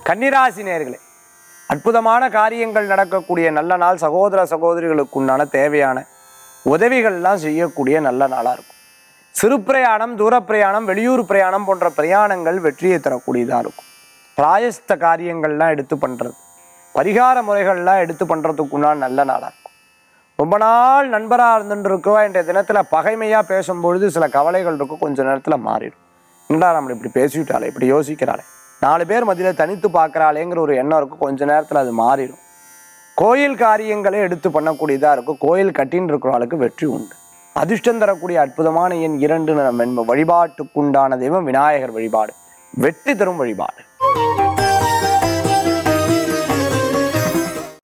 கன்னிராசி நேர்களே அற்புதமான காரியங்கள் நடக்கக்கூடிய நல்ல நாள் சகோதர சகோதரிகளுக்கு உண்டான தேவையான உதவிகள்லாம் செய்யக்கூடிய நல்ல நாளாக இருக்கும் சிறு பிரயாணம் தூர பிரயாணம் வெளியூர் பிரயாணம் போன்ற பிரயாணங்கள் வெற்றியை தரக்கூடியதாக இருக்கும் பிராயஸ்த காரியங்கள்லாம் எடுத்து பண்ணுறது பரிகார முறைகள்லாம் எடுத்து பண்ணுறதுக்குண்டான நல்ல நாளாக இருக்கும் ரொம்ப நாள் நண்பராக இருந்துட்டு இருக்கவா இன்றைய தினத்தில் பகைமையாக பேசும்பொழுது சில கவலைகள் இருக்கும் கொஞ்ச நேரத்தில் மாறிடும் என்னடா நம்ம இப்படி பேசிவிட்டாலே இப்படி யோசிக்கிறாளே நாலு பேர் மத்தியில் தனித்து பார்க்குறாளேங்கிற ஒரு எண்ணம் இருக்கும் கொஞ்ச நேரத்தில் அது மாறிடும் கோயில் காரியங்களை எடுத்து பண்ணக்கூடியதாக இருக்கும் கோயில் கட்டின்னு இருக்கிறவளுக்கு வெற்றி உண்டு அதிர்ஷ்டம் தரக்கூடிய அற்புதமான எண் இரண்டு நம்ம வழிபாட்டுக்குண்டான தெய்வம் விநாயகர் வழிபாடு வெற்றி தரும் வழிபாடு